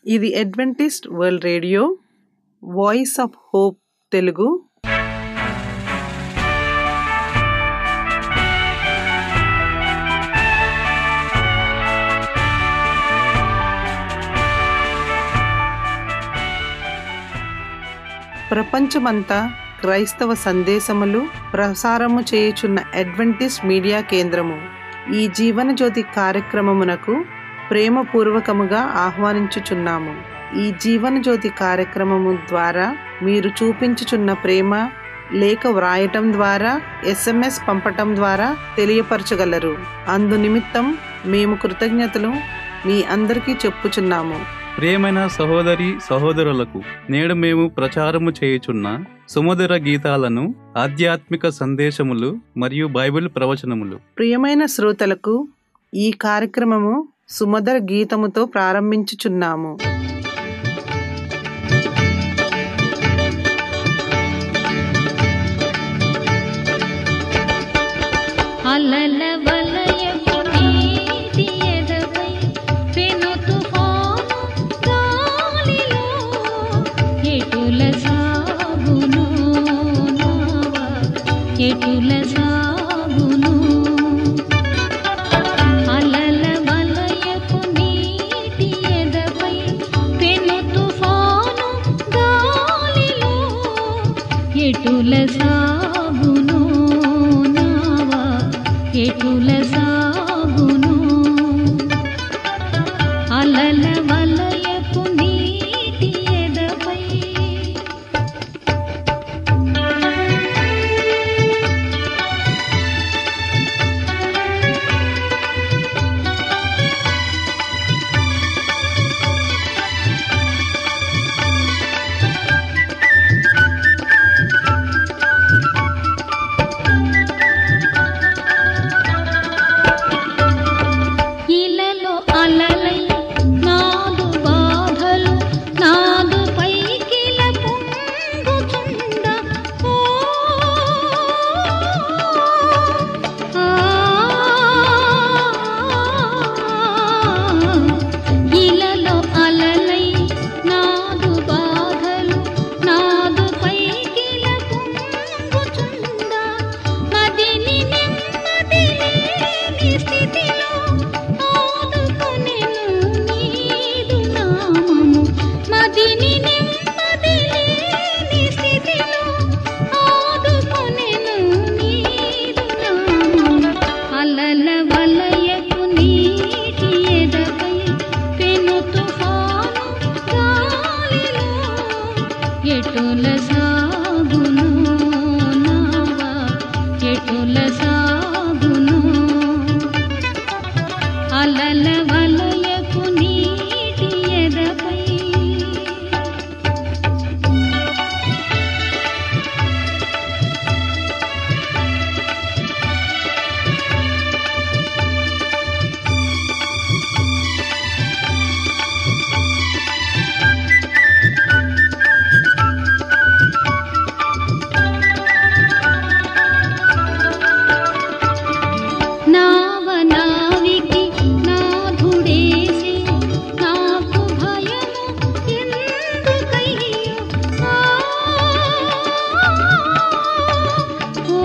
ఇది Adventist world radio voice of hope Telugu ప్రపంచమంతా క్రైస్తవ సందేశములు ప్రసారము చేయుచున్న అడ్వెంటిస్ట్ మీడియా కేంద్రము ఈ జీవన జ్యోతి కార్యక్రమమునకు ప్రేమపూర్వకముగా ఆహ్వానించుచున్నాము ఈ జీవన జ్యోతి కార్యక్రమము ద్వారా మీరు చూపించుచున్న ప్రేమ లేఖ వ్రాయటం ద్వారా ఎస్ఎంఎస్ పంపటం ద్వారా తెలియపరచగలరు అందు నిమిత్తం మేము కృతజ్ఞతలు మీ అందరికీ చెప్పుచున్నాము ప్రియమైన సహోదరి సహోదరులకు నేడు మేము ప్రచారము చేయుచున్న సుమధుర గీతాలను ఆధ్యాత్మిక సందేశములు మరియు బైబిల్ ప్రవచనములు ప్రియమైన శ్రోతలకు ఈ కార్యక్రమము సుమధుర గీతముతో ప్రారంభించుచున్నాము అలల వలయపు నీటి ఎదపై పెను తుఫాను గాలిలో ఎటుల సాగును నావా ఎటుల సాగును అలల వలయపు నీటి ఎదపై పెను తుఫాను గాలిలో ఎటుల సాగును నావా ఎటుల సాగును అలల వలయపు నీటి ఎదపై ఇలలో అలలై నాదు బాధలు నాదు పైకిల పొంగుచుండ ఓ ఆ ఇలలో అలలై నాదు బాధలు నాదు పైకిల పొంగుచుండ మదిని నెమ్మది లేని స్థితిలో ఆదుకొనెను నీదు నామము మదిని నెమ్మది లేని స్థితిలో ఆదుకొనెను నీదు నామము అలల వలయపు నీటి ఎదపై పెను తుఫాను గాలిలో ఎటుల సాగును నావా ఎటుల సాగును అలల వలయపు నీటి ఎదపై నావనావికి నాథుడేసి నాకు భయము ఎందుకయ్యో ఆ ఓ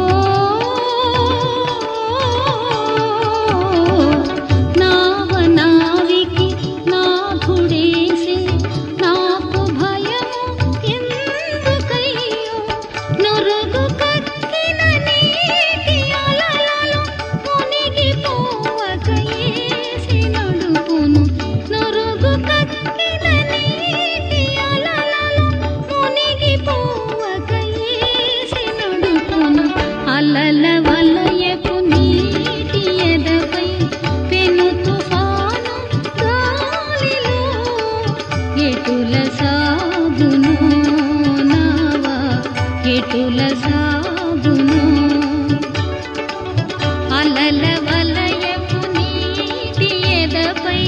నావనావికి నాథుడేసి నాకు భయము ఎందుకయ్యో నురుగు కక్కిన నీటి అలలలో మునిగిపోవక యేసి నడుపును నురుగు కక్కిన నీటి అలలలో మునిగిపోవక యేసి నడుపును అలల వలయపు నీటి ఎదపై పెను తుఫాను గాలిలో ఎటుల సాగును నావా ఎటుల సాగును అలల వలయపు నీటి ఎదపై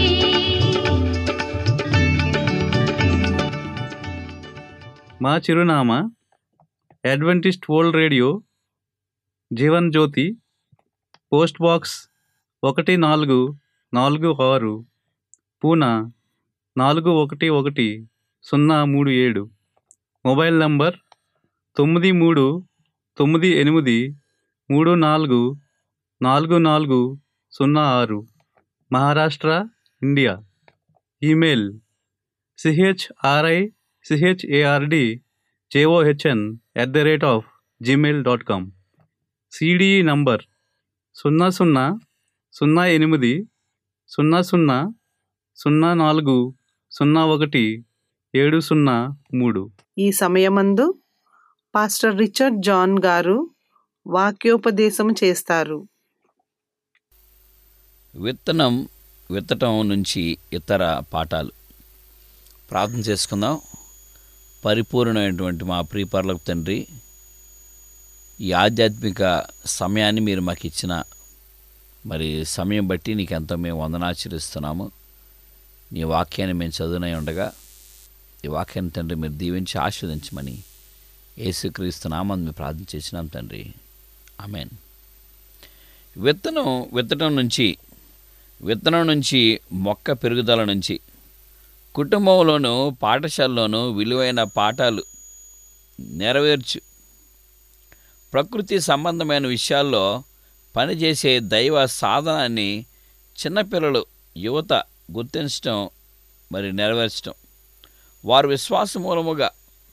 మా చిరునామా Adventist world radio Jeevan Jyothi post box ఒకటి నాలుగు నాలుగు ఆరు పూనా నాలుగు ఒకటి ఒకటి సున్నా మూడు ఏడు మొబైల్ నంబర్ తొమ్మిది మూడు తొమ్మిది ఎనిమిది మూడు నాలుగు నాలుగు నాలుగు సున్నా ఆరు Maharashtra India email C H R I C H A R D J O H N at the rate of Gmail dot com C D E number సున్నా సున్నా సున్నా ఎనిమిది సున్నా సున్నా సున్నా నాలుగు సున్నా ఒకటి ఏడు సున్నా మూడు ఈ సమయమందు పాస్టర్ రిచర్డ్ జాన్ గారు వాక్యోపదేశం చేస్తారు విత్తనం విత్తటం నుంచి ఇతర పాఠాలు ప్రార్థన చేసుకుందాం పరిపూర్ణమైనటువంటి మా ప్రియపరులకు తండ్రి ఈ ఆధ్యాత్మిక సమయాన్ని మీరు మాకు ఇచ్చిన మరి సమయం బట్టి నీకు ఎంతో మేము వందనాచరిస్తున్నాము నీ వాక్యాన్ని మేము చదువునై ఉండగా ఈ వాక్యాన్ని తండ్రి మీరు దీవించి ఆస్వాదించమని యేసుక్రీస్తు నామని మేము ప్రార్థన చేసినాం తండ్రి ఆమెన్ విత్తనం విత్తడం నుంచి విత్తనం నుంచి మొక్క పెరుగుదల నుంచి కుటుంబంలోనూ పాఠశాలలోనూ విలువైన పాఠాలు నెరవేర్చు ప్రకృతి సంబంధమైన విషయాల్లో పనిచేసే దైవ సాధనాన్ని చిన్నపిల్లలు యువత గుర్తించడం మరి నెరవేర్చడం వారు విశ్వాస మూలముగా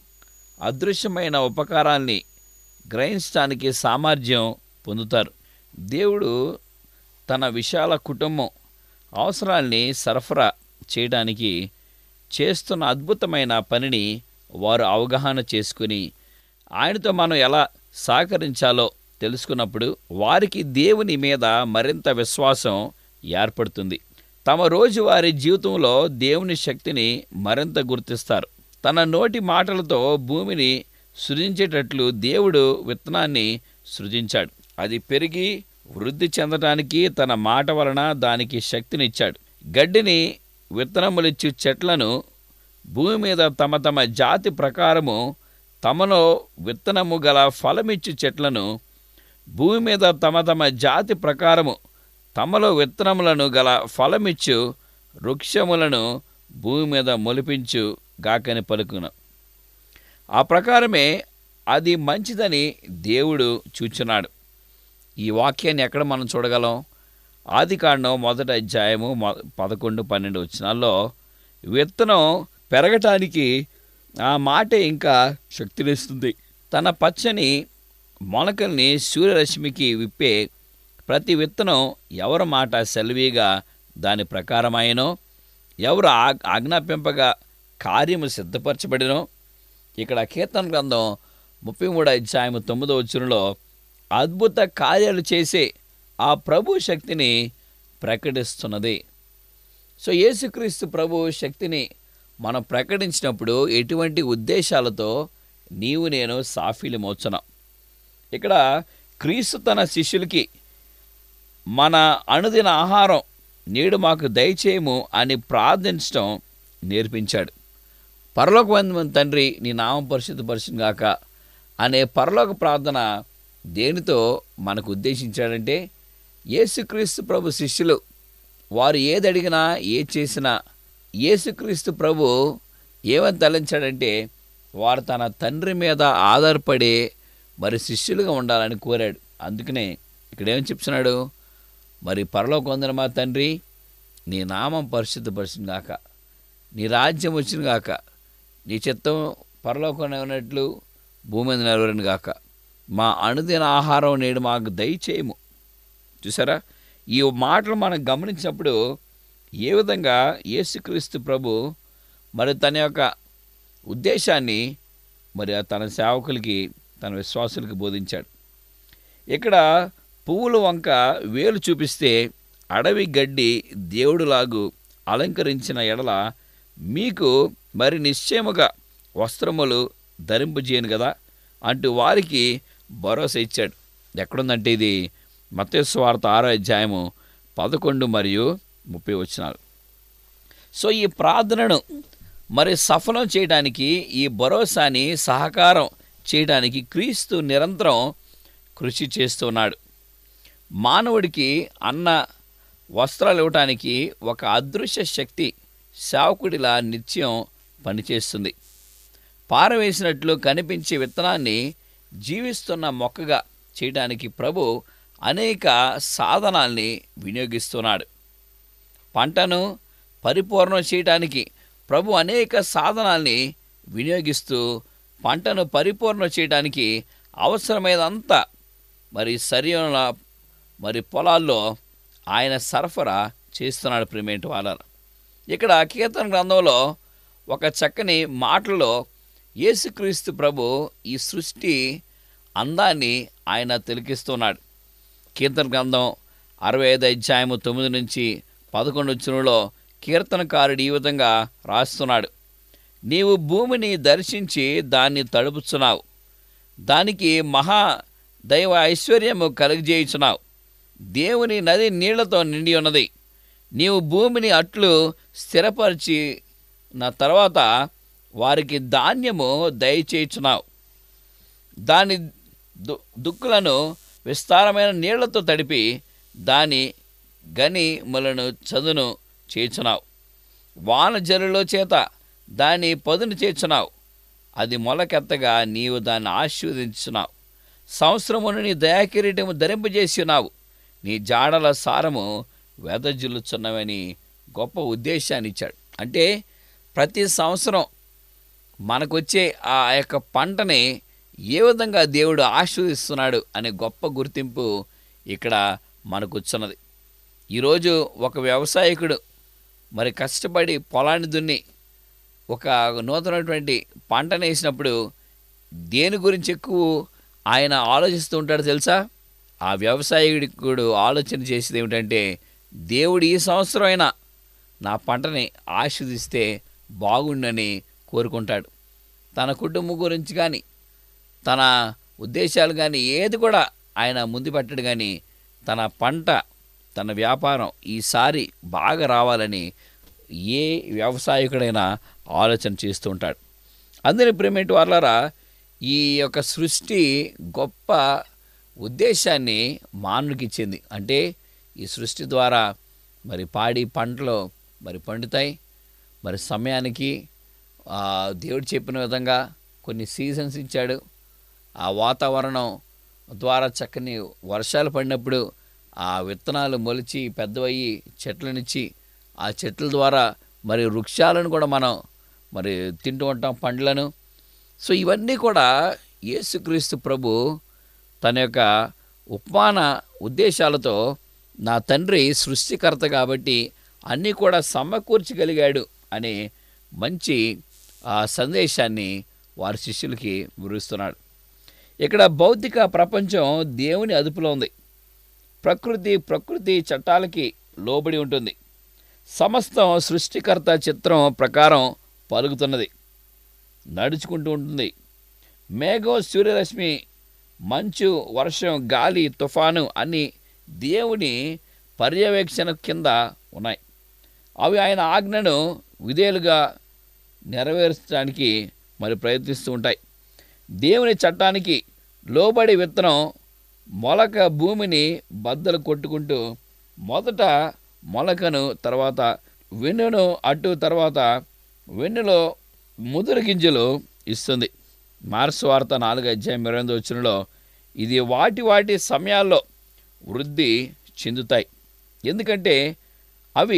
అదృశ్యమైన ఉపకారాన్ని గ్రహించడానికి సామర్థ్యం పొందుతారు దేవుడు తన విశాల కుటుంబం అవసరాల్ని సరఫరా చేయడానికి చేస్తున్న అద్భుతమైన పనిని వారు అవగాహన చేసుకుని ఆయనతో మనం ఎలా సహకరించాలో తెలుసుకున్నప్పుడు వారికి దేవుని మీద మరింత విశ్వాసం ఏర్పడుతుంది తమ రోజువారీ జీవితంలో దేవుని శక్తిని మరింత గుర్తిస్తారు తన నోటి మాటలతో భూమిని సృజించేటట్లు దేవుడు విత్తనాన్ని సృజించాడు అది పెరిగి వృద్ధి చెందటానికి తన మాట వలన దానికి శక్తినిచ్చాడు గడ్డిని విత్తనములిచ్చు చెట్లను భూమి మీద తమ తమ జాతి ప్రకారము తమలో విత్తనము గల ఫలమిచ్చు చెట్లను భూమి మీద తమ తమ జాతి ప్రకారము తమలో విత్తనములను గల ఫలమిచ్చు వృక్షములను భూమి మీద మొలిపించు గాకని పలుకును ఆ ప్రకారమే అది మంచిదని దేవుడు చూచున్నాడు ఈ వాక్యాన్ని ఎక్కడ మనం చూడగలం ఆది కాండం మొదటి అధ్యాయము మొ- పదకొండు పన్నెండు వచనాల్లో విత్తనం పెరగటానికి ఆ మాటే ఇంకా శక్తినిస్తుంది తన పచ్చని మొలకల్ని సూర్యరశ్మికి విప్పే ప్రతి విత్తనం ఎవరి మాట సెలవీగా దాని ప్రకారమాయనో ఎవరు ఆ- ఆజ్ఞాపింపగా కార్యము సిద్ధపరచబడినో ఇక్కడ కీర్తన గ్రంథం ముప్పై మూడు అధ్యాయము తొమ్మిదో వచ్చులో అద్భుత కార్యాలు చేసే ఆ ప్రభు శక్తిని ప్రకటిస్తున్నది సో యేసుక్రీస్తు ప్రభు శక్తిని మనం ప్రకటించినప్పుడు ఎటువంటి ఉద్దేశాలతో నీవు నేను సాఫీలమవుతున్నాం ఇక్కడ క్రీస్తు తన శిష్యులకి మన అనుదిన ఆహారం నేడు మాకు దయచేయము అని ప్రార్థించడం నేర్పించాడు పరలోకవందమైన తండ్రి నీ నామం పరిశుద్ధ పరిశుద్ధం గాక అనే పరలోక ప్రార్థన దేనితో మనకు ఉద్దేశించాడంటే యేసుక్రీస్తు ప్రభు శిష్యులు వారు ఏది అడిగినా ఏది చేసినా యేసుక్రీస్తు ప్రభు ఏమని తలంచాడంటే వారు తన తండ్రి మీద ఆధారపడి మరి శిష్యులుగా ఉండాలని కోరాడు అందుకనే ఇక్కడ ఏమని చెప్తున్నాడు మరి పరలోకొందన మా తండ్రి నీ నామం పరిశుద్ధపరిచింది గాక నీ రాజ్యం వచ్చిన గాక నీ చిత్తం పరలోకంలో ఉన్నట్లు భూమి మీద నెరవేరును గాక మా అనుదిన ఆహారం నేడు మాకు దయచేయము చూసారా ఈ మాటలు మనం గమనించినప్పుడు ఏ విధంగా యేసుక్రీస్తు ప్రభు మరి తన యొక్క ఉద్దేశాన్ని మరి ఆ తన సేవకులకి తన విశ్వాసులకి బోధించాడు ఇక్కడ పువ్వుల వంక వేలు చూపిస్తే అడవి గడ్డి దేవుడులాగు అలంకరించిన ఎడల మీకు మరి నిశ్చయముగా వస్త్రములు ధరింపజేయను కదా అంటూ వారికి భరోసా ఇచ్చాడు ఎక్కడుందంటే ఇది మత్స్సు వార్త ఆరో అధ్యాయము పదకొండు మరియు ముప్పై వచ్చినాలు సో ఈ ప్రార్థనను మరి సఫలం చేయడానికి ఈ భరోసాని సహకారం చేయడానికి క్రీస్తు నిరంతరం కృషి చేస్తున్నాడు మానవుడికి అన్న వస్త్రాలు ఇవ్వటానికి ఒక అదృశ్య శక్తి సేవకుడిలా నిత్యం పనిచేస్తుంది పారవేసినట్లు కనిపించే విత్తనాన్ని జీవిస్తున్న మొక్కగా చేయడానికి ప్రభు అనేక సాధనాల్ని వినియోగిస్తున్నాడు పంటను పరిపూర్ణం చేయడానికి ప్రభు అనేక సాధనాల్ని వినియోగిస్తూ పంటను పరిపూర్ణం చేయడానికి అవసరమైనంతా మరి సరైన మరి పొలాల్లో ఆయన సరఫరా చేస్తున్నాడు ప్రిమేంటి వాళ్ళ ఇక్కడ కీర్తన గ్రంథంలో ఒక చక్కని మాటలో యేసుక్రీస్తు ప్రభు ఈ సృష్టి అందాన్ని ఆయన తిలకిస్తున్నాడు కీర్తన గ్రంథం అరవై ఐదు అధ్యాయము తొమ్మిది నుంచి పదకొండు వచ్చునులో కీర్తనకారుడు ఈ విధంగా రాస్తున్నాడు నీవు భూమిని దర్శించి దాన్ని తడుపుచున్నావు దానికి మహా దైవ ఐశ్వర్యము కలుగజేయుచున్నావు దేవుని నది నీళ్లతో నిండి ఉన్నది నీవు భూమిని అట్లు స్థిరపరిచి నా తర్వాత వారికి ధాన్యము దయచేయుచున్నావు దాని దు దుక్కులను విస్తారమైన నీళ్లతో తడిపి దాని గని ములను చదును చేర్చున్నావు వాన జరులో చేత దాని పదును చేర్చున్నావు అది మొలకెత్తగా నీవు దాన్ని ఆశీర్వదించున్నావు సంవత్సరమును నీ దయాకిరీటము ధరింపజేసి ఉన్నావు నీ జాడల సారము వెదజల్లుచున్నవని గొప్ప ఉద్దేశాన్ని ఇచ్చాడు అంటే ప్రతి సంవత్సరం మనకొచ్చే ఆ యొక్క పంటని ఏ విధంగా దేవుడు ఆశీర్వదిస్తున్నాడు అనే గొప్ప గుర్తింపు ఇక్కడ మనకు వచ్చున్నది ఈరోజు ఒక వ్యవసాయకుడు మరి కష్టపడి పొలాన్ని దున్ని ఒక నూతనటువంటి పంటను వేసినప్పుడు దేని గురించి ఎక్కువ ఆయన ఆలోచిస్తూ ఉంటాడు తెలుసా ఆ వ్యవసాయకుడు ఆలోచన చేసేది ఏమిటంటే దేవుడు ఈ సంవత్సరం అయినా నా పంటని ఆస్వాదిస్తే బాగుండని కోరుకుంటాడు తన కుటుంబం గురించి కానీ తన ఉద్దేశాలు కానీ ఏది కూడా ఆయన ముందు పెట్టడు కానీ తన పంట తన వ్యాపారం ఈసారి బాగా రావాలని ఏ వ్యవసాయకుడైనా ఆలోచన చేస్తూ ఉంటాడు అందరి ప్రేమేంటి వాళ్ళరా ఈ యొక్క సృష్టి గొప్ప ఉద్దేశాన్ని మానవునికి ఇచ్చింది అంటే ఈ సృష్టి ద్వారా మరి పాడి పంటలు మరి పండుతాయి మరి సమయానికి ఆ, దేవుడు చెప్పిన విధంగా కొన్ని సీజన్స్ ఇచ్చాడు ఆ వాతావరణం ద్వారా చక్కని వర్షాలు పడినప్పుడు ఆ విత్తనాలు మొలిచి పెద్దవయ్యి చెట్లనిచ్చి ఆ చెట్ల ద్వారా మరి వృక్షాలను కూడా మనం మరి తింటూ ఉంటాం పండ్లను సో ఇవన్నీ కూడా యేసుక్రీస్తు ప్రభు తన యొక్క ఉపమాన ఉద్దేశాలతో నా తండ్రి సృష్టికర్త కాబట్టి అన్నీ కూడా సమకూర్చగలిగాడు అనే మంచి ఆ సందేశాన్ని వారి శిష్యులకి వివరిస్తున్నాడు ఇక్కడ భౌతిక ప్రపంచం దేవుని అదుపులో ఉంది ప్రకృతి ప్రకృతి చట్టాలకి లోబడి ఉంటుంది సమస్తం సృష్టికర్త చిత్రం ప్రకారం పలుకుతున్నది నడుచుకుంటూ ఉంటుంది మేఘం సూర్యరశ్మి మంచు వర్షం గాలి తుఫాను అన్ని దేవుని పర్యవేక్షణ కింద ఉన్నాయి అవి ఆయన ఆజ్ఞను విధేయులుగా నెరవేర్చడానికి మరి ప్రయత్నిస్తూ ఉంటాయి దేవుని చట్టానికి లోబడి విత్తనం మొలక భూమిని బద్దలు కొట్టుకుంటూ మొదట మొలకను తర్వాత వెన్నును అటు తర్వాత వెన్నులో ముదురు గింజలు ఇస్తుంది మార్స్ వార్త నాలుగు అధ్యాయం ఇరవై ఎనిమిది వచ్చినలో ఇది వాటి వాటి సమయాల్లో వృద్ధి చెందుతాయి ఎందుకంటే అవి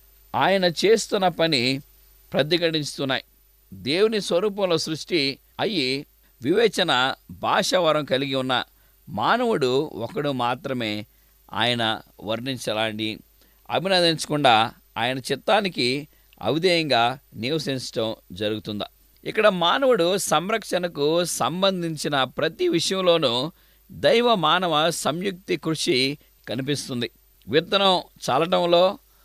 ఆయన చేస్తున్న పని ప్రతిఘటిస్తున్నాయి దేవుని స్వరూపంలో సృష్టి అయ్యి వివేచన భాషావరం కలిగి ఉన్న మానవుడు ఒకడు మాత్రమే ఆయన వర్ణించలాంటి అభినందించకుండా ఆయన చిత్తానికి అవిధేయంగా నివసించడం జరుగుతుందా ఇక్కడ మానవుడు సంరక్షణకు సంబంధించిన ప్రతి విషయంలోనూ దైవ మానవ సంయుక్తి కృషి కనిపిస్తుంది విత్తనం చల్లటంలో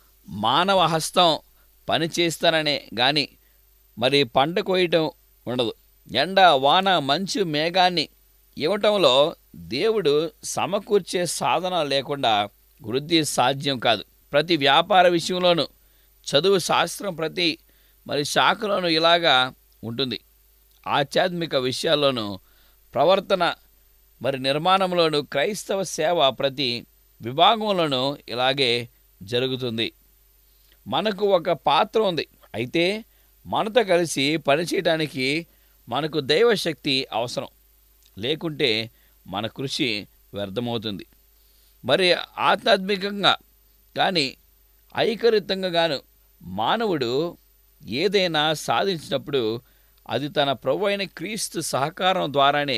మానవ హస్తం పనిచేస్తాననే కానీ మరి పంట కోయటం ఉండదు ఎండ వాన మంచు మేఘాన్ని ఇవ్వటంలో దేవుడు సమకూర్చే సాధన లేకుండా వృద్ధి సాధ్యం కాదు ప్రతి వ్యాపార విషయంలోనూ చదువు శాస్త్రం ప్రతి మరి శాఖలోనూ ఇలాగా ఉంటుంది ఆధ్యాత్మిక విషయాల్లోనూ ప్రవర్తన మరి నిర్మాణంలోనూ క్రైస్తవ సేవ ప్రతి విభాగంలోనూ ఇలాగే జరుగుతుంది మనకు ఒక పాత్ర ఉంది అయితే మనతో కలిసి పనిచేయడానికి మనకు దైవశక్తి అవసరం లేకుంటే మన కృషి వ్యర్థమవుతుంది మరి ఆధ్యాత్మికంగా కానీ ఐకరితంగా గాను మానవుడు ఏదైనా సాధించినప్పుడు అది తన ప్రభు అయిన క్రీస్తు సహకారం ద్వారానే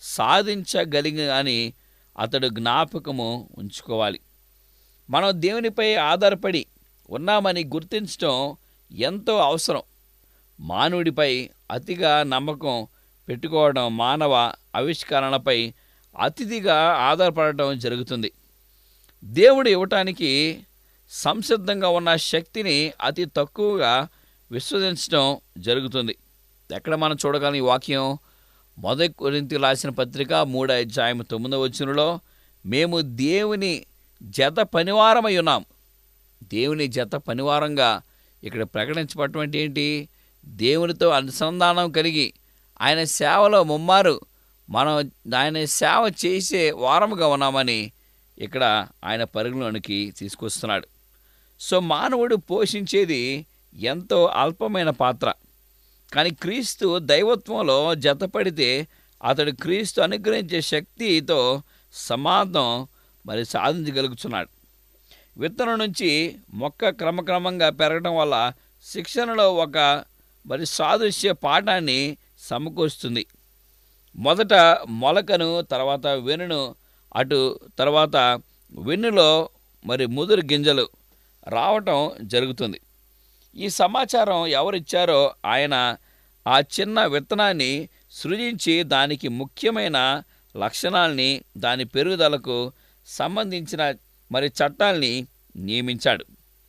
సాధించగలిగని అతడు జ్ఞాపకము ఉంచుకోవాలి మనం దేవునిపై ఆధారపడి ఉన్నామని గుర్తించడం ఎంతో అవసరం మానవుడిపై అతిగా నమ్మకం పెట్టుకోవడం మానవ ఆవిష్కరణలపై అతిథిగా ఆధారపడటం జరుగుతుంది దేవుడు ఇవ్వటానికి సంసిద్ధంగా ఉన్న శక్తిని అతి తక్కువగా విశ్వసించడం జరుగుతుంది ఎక్కడ మనం చూడగలం ఈ వాక్యం మొదటి కొరింతి రాసిన పత్రిక మూడో అధ్యాయం తొమ్మిదవ వచనంలో మేము దేవుని జత పనివారమై ఉన్నాం దేవుని జత పనివారంగా ఇక్కడ ప్రకటించబడటం అంటే ఏంటి దేవునితో అనుసంధానం కలిగి ఆయన సేవలో ముమ్మారు మనం ఆయన సేవ చేసే వారముగా ఉన్నామని ఇక్కడ ఆయన పరిగణలోనికి తీసుకొస్తున్నాడు సో మానవుడు పోషించేది ఎంతో అల్పమైన పాత్ర కానీ క్రీస్తు దైవత్వంలో జతపడితే అతడు క్రీస్తు అనుగ్రహించే శక్తితో సమాధం మరి సాధించగలుగుతున్నాడు విత్తనం నుంచి మొక్క క్రమక్రమంగా పెరగడం వల్ల శిక్షణలో ఒక మరి సాదృశ్య పాఠాన్ని సమకూరుస్తుంది మొదట మొలకను తర్వాత వెనును అటు తర్వాత వెన్నులో మరి ముదురు గింజలు రావటం జరుగుతుంది ఈ సమాచారం ఎవరిచ్చారో ఆయన ఆ చిన్న విత్తనాన్ని సృజించి దానికి ముఖ్యమైన లక్షణాల్ని దాని పెరుగుదలకు సంబంధించిన మరి చట్టాల్ని నియమించాడు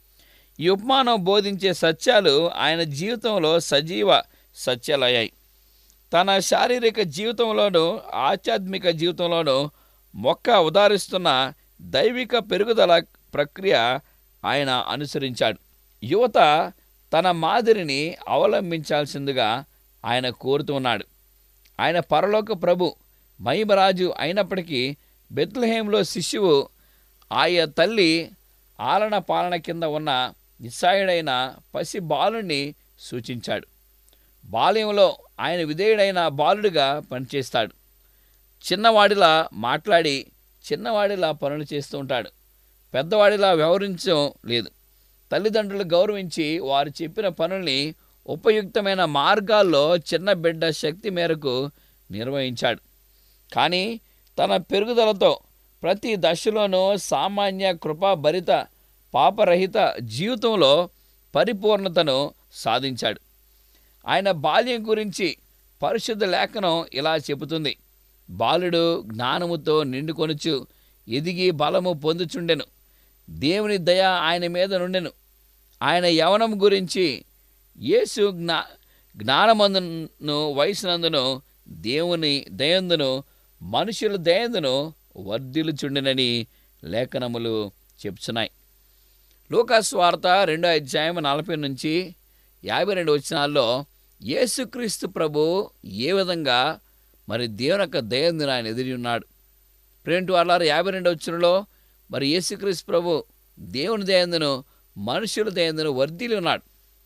ఈ ఉపమానం బోధించే సత్యాలు ఆయన జీవితంలో సజీవ సత్యాలయ్యాయి తన శారీరక జీవితంలోనూ ఆధ్యాత్మిక జీవితంలోనూ మొక్క ఉదాహరిస్తున్న దైవిక పెరుగుదల ప్రక్రియ ఆయన అనుసరించాడు యువత తన మాదిరిని అవలంబించాల్సిందిగా ఆయన కోరుతున్నాడు ఆయన పరలోక ప్రభు మహిమరాజు అయినప్పటికీ బెత్లహేంలో శిశువు ఆయా తల్లి ఆలన పాలన కింద ఉన్న నిస్సాయుడైన పసి బాలుని సూచించాడు బాల్యంలో ఆయన విధేయుడైన బాలుడిగా పనిచేస్తాడు చిన్నవాడిలా మాట్లాడి చిన్నవాడిలా పనులు చేస్తూ ఉంటాడు పెద్దవాడిలా వ్యవహరించడం లేదు తల్లిదండ్రులు గౌరవించి వారు చెప్పిన పనుల్ని ఉపయుక్తమైన మార్గాల్లో చిన్న బిడ్డ శక్తి మేరకు నిర్వహించాడు కానీ తన పెరుగుదలతో ప్రతి దశలోనూ సామాన్య కృపాభరిత పాపరహిత జీవితంలో పరిపూర్ణతను సాధించాడు ఆయన బాల్యం గురించి పరిశుద్ధ లేఖనం ఇలా చెబుతుంది బాలుడు జ్ఞానముతో నిండుకొనుచు ఎదిగి బలము పొందుచుండెను దేవుని దయ ఆయన మీద నుండెను ఆయన యవనం గురించి యేసు జ్ఞా జ్ఞానమందును వయసునందును దేవుని దయందును మనుషుల దయందును వర్ధిల్చుండెనని లేఖనములు చెప్తున్నాయి లూకాస్ వార్త రెండో అధ్యాయం నలభై నుంచి యాభై రెండు వచనాల్లో యేసుక్రీస్తు ప్రభు ఏ విధంగా మరి దేవుని యొక్క దయందును ఆయన ఎదిరి ఉన్నాడు ప్రేంటి వాళ్ళ యాభై రెండు వచ్చినలో మరి యేసుక్రీస్తు ప్రభు దేవుని దయందును మనుషుల దయందును వర్ధిల్లి ఉన్నాడు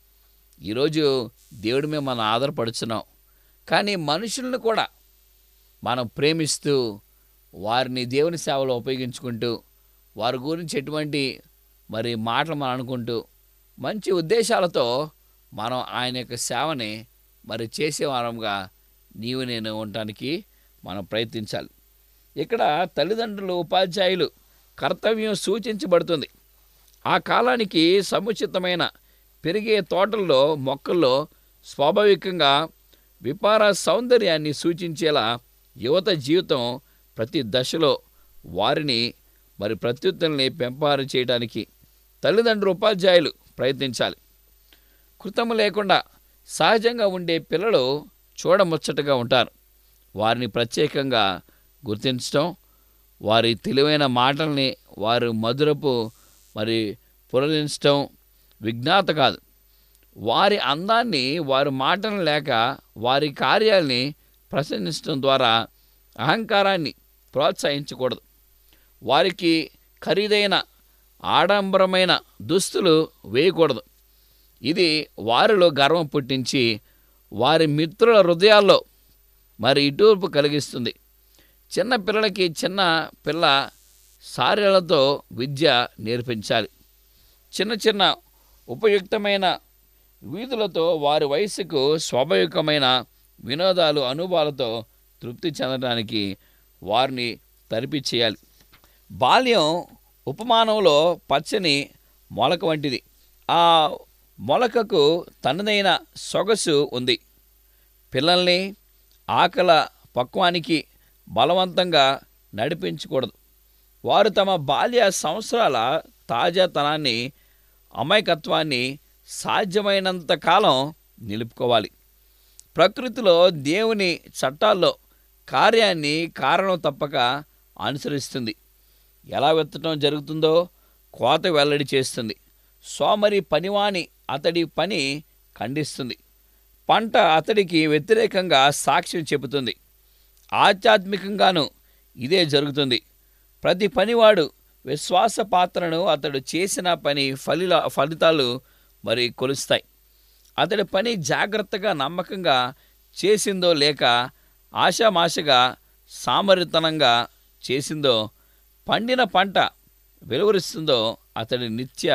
ఈరోజు దేవుడి మీద మనం ఆధారపడుతున్నాం కానీ మనుషులను కూడా మనం ప్రేమిస్తూ వారిని దేవుని సేవలో ఉపయోగించుకుంటూ వారి గురించి ఎటువంటి మరి మాటలు మనం అనుకుంటూ మంచి ఉద్దేశాలతో మనం ఆయన యొక్క సేవని మరి చేసేవారంగా నీవు నేను ఉండటానికి మనం ప్రయత్నించాలి ఇక్కడ తల్లిదండ్రులు ఉపాధ్యాయులు కర్తవ్యం సూచించబడుతుంది ఆ కాలానికి సముచితమైన పెరిగే తోటల్లో మొక్కల్లో స్వాభావికంగా విపార సౌందర్యాన్ని సూచించేలా యువత జీవితం ప్రతి దశలో వారిని మరి ప్రత్యుత్తల్ని పెంపారు చేయడానికి తల్లిదండ్రులు ఉపాధ్యాయులు ప్రయత్నించాలి కృతము లేకుండా సహజంగా ఉండే పిల్లలు చూడముచ్చటగా ఉంటారు వారిని ప్రత్యేకంగా గుర్తించడం వారి తెలివైన మాటల్ని వారు మధురపు మరి పురదించడం విజ్ఞాత కాదు వారి అందాన్ని వారి మాటలు లేక వారి కార్యాల్ని ప్రశంసించడం ద్వారా అహంకారాన్ని ప్రోత్సహించకూడదు వారికి ఖరీదైన ఆడంబరమైన దుస్తులు వేయకూడదు ఇది వారిలో గర్వం పుట్టించి వారి మిత్రుల హృదయాల్లో మరి ఇటూర్పు కలిగిస్తుంది చిన్న పిల్లలకి చిన్న పిల్ల సార్యలతో విద్య నేర్పించాలి చిన్న చిన్న ఉపయుక్తమైన వీధులతో వారి వయసుకు స్వాభావికమైన వినోదాలు అనుభవాలతో తృప్తి చెందడానికి వారిని తరిపి చేయాలి బాల్యం ఉపమానంలో పచ్చని మొలక వంటిది ఆ మొలకకు తనదైన సొగసు ఉంది పిల్లల్ని ఆకల పక్వానికి బలవంతంగా నడిపించకూడదు వారు తమ బాల్య సంవత్సరాల తాజాతనాన్ని అమాయకత్వాన్ని సాధ్యమైనంత కాలం నిలుపుకోవాలి ప్రకృతిలో దేవుని చట్టాల్లో కార్యాన్ని కారణం తప్పక అనుసరిస్తుంది ఎలా విత్తడం జరుగుతుందో కోత వెల్లడి చేస్తుంది సోమరి పనివాని అతడి పని ఖండిస్తుంది పంట అతడికి వ్యతిరేకంగా సాక్ష్యం చెబుతుంది ఆధ్యాత్మికంగాను ఇదే జరుగుతుంది ప్రతి పనివాడు విశ్వాస పాత్రను అతడు చేసిన పని ఫలిల ఫలితాలు మరి కొలుస్తాయి అతడి పని జాగ్రత్తగా నమ్మకంగా చేసిందో లేక ఆశామాషగా సామరితనంగా చేసిందో పండిన పంట వెలువరిస్తుందో అతడి నిత్య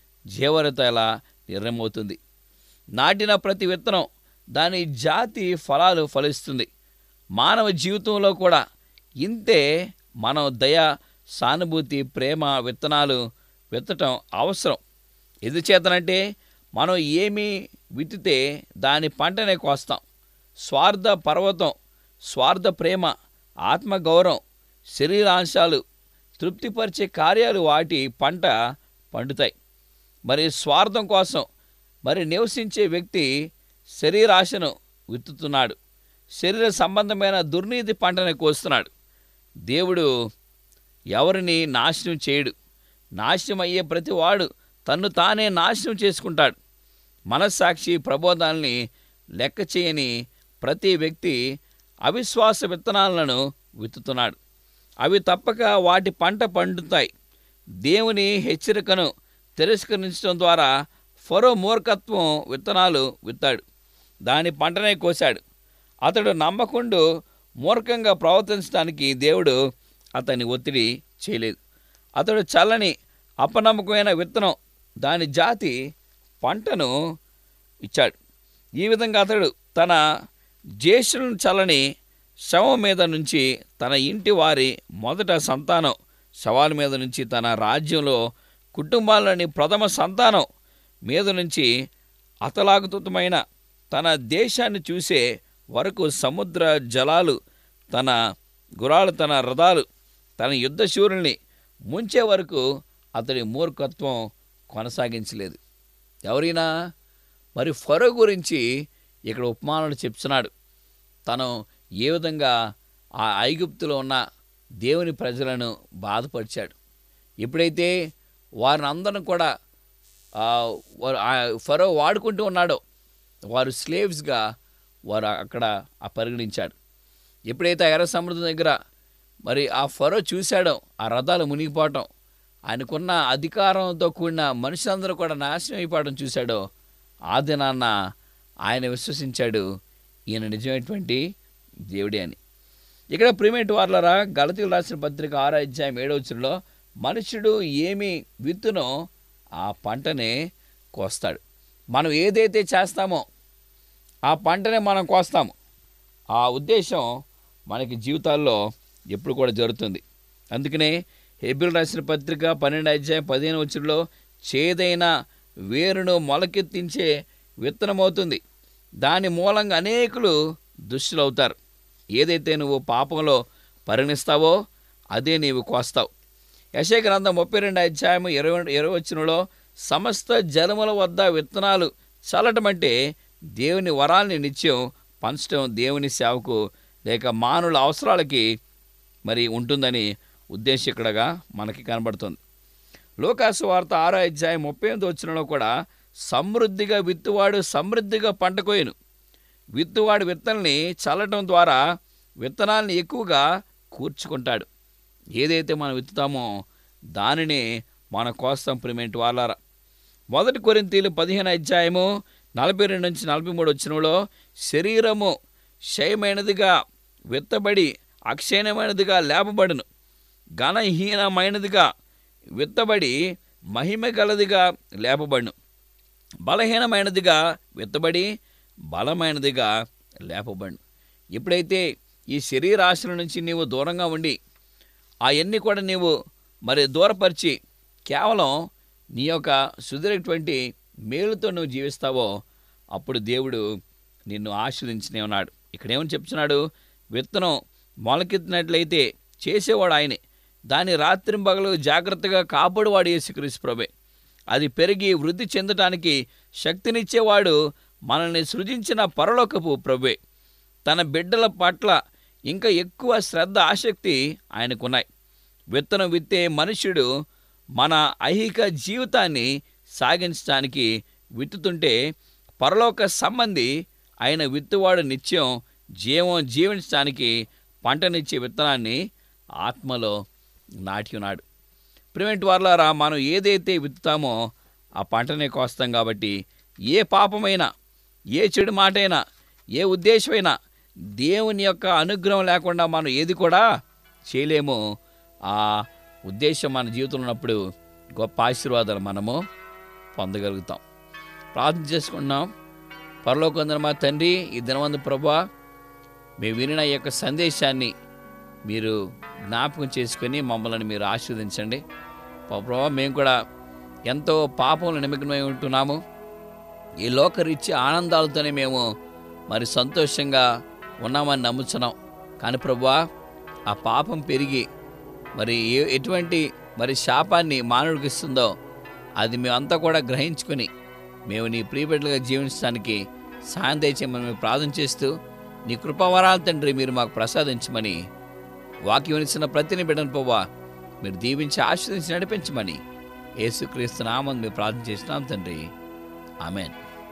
జీవరత ఎలా నిర్ణయమవుతుంది నాటిన ప్రతి విత్తనం దాని జాతి ఫలాలు ఫలిస్తుంది మానవ జీవితంలో కూడా ఇంతే మనం దయ సానుభూతి ప్రేమ విత్తనాలు విత్తటం అవసరం ఎందుచేతనంటే మనం ఏమి విత్తితే దాని పంటనే కోస్తాం స్వార్థ పర్వతం స్వార్థ ప్రేమ ఆత్మగౌరవం శరీరాంశాలు తృప్తిపరిచే కార్యాలు వాటి పంట పండుతాయి మరి స్వార్థం కోసం మరి నివసించే వ్యక్తి శరీరాశను విత్తుతున్నాడు శరీర సంబంధమైన దుర్నీతి పంటని కోస్తున్నాడు దేవుడు ఎవరిని నాశనం చేయడు నాశనం అయ్యే ప్రతివాడు తన్ను తానే నాశనం చేసుకుంటాడు మనస్సాక్షి ప్రబోధాల్ని లెక్క చేయని ప్రతి వ్యక్తి అవిశ్వాస విత్తనాలను విత్తుతున్నాడు అవి తప్పక వాటి పంట పండుతాయి దేవుని హెచ్చరికను తిరస్కరించడం ద్వారా ఫరో మూర్ఖత్వం విత్తనాలు విత్తాడు దాని పంటనే కోశాడు అతడు నమ్మకుండు మూర్ఖంగా ప్రవర్తించడానికి దేవుడు అతన్ని ఒత్తిడి చేయలేదు అతడు చల్లని అపనమ్మకమైన విత్తనం దాని జాతి పంటను ఇచ్చాడు ఈ విధంగా అతడు తన జ్యేష్ఠులను చల్లని శవం మీద నుంచి తన ఇంటి వారి మొదట సంతానం శవాల మీద నుంచి తన రాజ్యంలో కుటుంబాల్లోని ప్రథమ సంతానం మీద నుంచి అతలాకుతమైన తన దేశాన్ని చూసే వరకు సముద్ర జలాలు తన గురాలు తన రథాలు తన యుద్ధశూరుల్ని ముంచే వరకు అతడి మూర్ఖత్వం కొనసాగించలేదు ఎవరైనా మరి ఫరో గురించి ఇక్కడ ఉపమానాలు చెప్తున్నాడు తను ఏ విధంగా ఆ ఐగుప్తులో ఉన్న దేవుని ప్రజలను బాధపరిచాడు ఎప్పుడైతే వారిని అందరం కూడా ఆ, వారు ఆ ఫరో వాడుకుంటూ ఉన్నాడో వారు స్లేవ్స్గా వారు అక్కడ ఆ పరిగణించాడు ఎప్పుడైతే ఆ ఎర్ర సముద్రం దగ్గర మరి ఆ ఫరో చూశాడో ఆ రథాలు మునిగిపోవటం ఆయనకున్న అధికారంతో కూడిన మనుషులందరూ కూడా నాశనం అయిపోవడం చూశాడో ఆ దినాన్న ఆయన విశ్వసించాడు ఈయన నిజమైనటువంటి దేవుడే అని ఇక్కడ ప్రిమేట్ వార్లరా గలతీలు రాసిన పత్రిక ఆరో అధ్యాయం ఏడవచ్చులో మనుషుడు ఏమి విత్తునో ఆ పంటనే కోస్తాడు మనం ఏదైతే చేస్తామో ఆ పంటనే మనం కోస్తాము ఆ ఉద్దేశం మనకి జీవితాల్లో ఎప్పుడు కూడా జరుగుతుంది అందుకనే హెబిల్ రాసిన పత్రిక పన్నెండు అధ్యాయం పదిహేను వచ్చులో చేదైన వేరును మొలకెత్తించే విత్తనమవుతుంది దాని మూలంగా అనేకులు దుష్టులవుతారు ఏదైతే నువ్వు పాపంలో పరిగణిస్తావో అదే నీవు కోస్తావు యశయ గ్రంథం ముప్పై రెండు అధ్యాయం ఇరవై ఇరవై వచ్చినలో సమస్త జలముల వద్ద విత్తనాలు చల్లటం అంటే దేవుని వరాల్ని నిత్యం పంచడం దేవుని సేవకు లేక మానవుల అవసరాలకి మరి ఉంటుందని ఉద్దేశికుడగా మనకి కనబడుతుంది లోకాసు వార్త ఆరో అధ్యాయం ముప్పై ఎనిమిది వచ్చినలో కూడా సమృద్ధిగా విత్తువాడు సమృద్ధిగా పంట కోయను విత్తువాడు విత్తనాల్ని చల్లటం ద్వారా విత్తనాల్ని ఎక్కువగా కూర్చుకుంటాడు ఏదైతే మనం విత్తుతామో దానిని మన కోసం ప్రిమెంట్ వాళ్ళారా మొదటి కొరింతీలు పదిహేను అధ్యాయము నలభై రెండు నుంచి నలభై మూడు వచ్చినలో శరీరము క్షయమైనదిగా విత్తబడి అక్షయమైనదిగా లేపబడును ఘనహీనమైనదిగా విత్తబడి మహిమ గలదిగా లేపబడును బలహీనమైనదిగా విత్తబడి బలమైనదిగా లేపబడును ఎప్పుడైతే ఈ శరీరాశల నుంచి నీవు దూరంగా ఉండి అవన్నీ కూడా నీవు మరి దూరపరిచి కేవలం నీ యొక్క సుదీరటువంటి మేలుతో నువ్వు జీవిస్తావో అప్పుడు దేవుడు నిన్ను ఆశీర్దించనే ఉన్నాడు ఇక్కడ ఏమని చెప్తున్నాడు విత్తనం మొలకెత్తినట్లయితే చేసేవాడు ఆయనే దాని రాత్రింబగలు జాగ్రత్తగా కాపాడువాడు యేసుక్రీస్తు ప్రభే అది పెరిగి వృద్ధి చెందటానికి శక్తినిచ్చేవాడు మనల్ని సృజించిన పరలోకపు ప్రభే తన బిడ్డల పట్ల ఇంకా ఎక్కువ శ్రద్ధ ఆసక్తి ఆయనకున్నాయి విత్తనం విత్తే మనుష్యుడు మన ఐహిక జీవితాన్ని సాగించడానికి విత్తుతుంటే పరలోక సంబంధి ఆయన విత్తువాడు నిత్యం జీవం జీవించడానికి పంటనిచ్చే విత్తనాన్ని ఆత్మలో నాటి ఉన్నాడు ప్రివెంట్ వార్లారా మనం ఏదైతే విత్తుతామో ఆ పంటనే కోస్తాం కాబట్టి ఏ పాపమైనా ఏ చెడు మాటైనా ఏ ఉద్దేశమైనా దేవుని యొక్క అనుగ్రహం లేకుండా మనం ఏది కూడా చేయలేము ఆ ఉద్దేశం మన జీవితంలో ఉన్నప్పుడు గొప్ప ఆశీర్వాదాలు మనము పొందగలుగుతాం ప్రార్థన చేసుకుంటున్నాం పరలోకందర మా తండ్రి ఈ దినవంద ప్రభా మేము వినిన ఈ యొక్క సందేశాన్ని మీరు జ్ఞాపకం చేసుకొని మమ్మల్ని మీరు ఆశీర్వదించండి ప్రభా మేము కూడా ఎంతో పాపంలో నిమగ్నమై ఉంటున్నాము ఈ లోకరీత్య ఆనందాలతోనే మేము మరి సంతోషంగా ఉన్నామని నమ్ముతున్నాం కానీ ప్రభా ఆ పాపం పెరిగి మరి ఏ ఎటువంటి మరి శాపాన్ని మానవుడికి ఇస్తుందో అది మేమంతా కూడా గ్రహించుకొని మేము నీ ప్రియబిడ్డలుగా జీవించడానికి సాయం దయచేయమని మేము ప్రార్థన చేస్తూ నీ కృపావరాలు తండ్రి మీరు మాకు ప్రసాదించమని వాక్యం ఇచ్చిన ప్రతిని బిడ్డను పోవా మీరు దీవించి ఆశీర్వదించి నడిపించమని యేసుక్రీస్తు నామం మేము ప్రార్థన చేస్తున్నాం తండ్రి ఆమెన్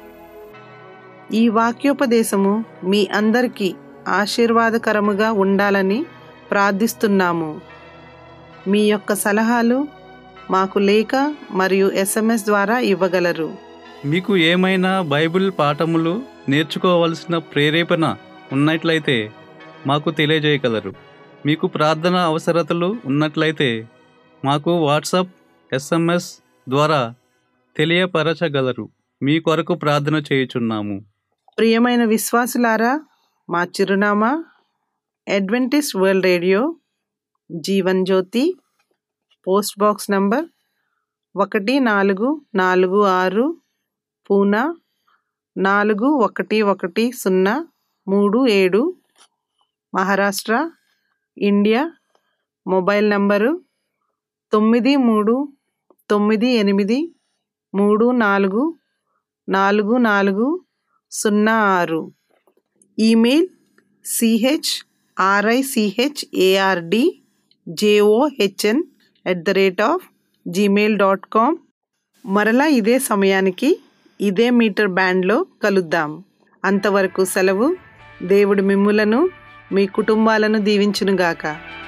ఈ వాక్యోపదేశము మీ అందరికీ ఆశీర్వాదకరముగా ఉండాలని ప్రార్థిస్తున్నాము మీ యొక్క సలహాలు మాకు లేఖ మరియు ఎస్ఎంఎస్ ద్వారా ఇవ్వగలరు మీకు ఏమైనా బైబిల్ పాఠములు నేర్చుకోవలసిన ప్రేరేపణ ఉన్నట్లయితే మాకు తెలియజేయగలరు మీకు ప్రార్థన అవసరతలు ఉన్నట్లయితే మాకు వాట్సాప్ ఎస్ఎంఎస్ ద్వారా తెలియపరచగలరు మీ కొరకు ప్రార్థన చేయుచున్నాము ప్రియమైన విశ్వాసులారా మా చిరునామా Adventist world radio Jeevan Jyothi post box number ఒకటి నాలుగు నాలుగు ఆరు పూనా నాలుగు ఒకటి ఒకటి సున్నా మూడు ఏడు మహారాష్ట్ర ఇండియా మొబైల్ నంబరు తొమ్మిది మూడు తొమ్మిది ఎనిమిది మూడు నాలుగు నాలుగు నాలుగు సున్నా ఆరు email C H R I C H A R D J O H N at the rate of Gmail dot com మరలా ఇదే సమయానికి ఇదే మీటర్ బ్యాండ్లో కలుద్దాం అంతవరకు సెలవు దేవుడు మిమ్ములను మీ కుటుంబాలను దీవించునుగాక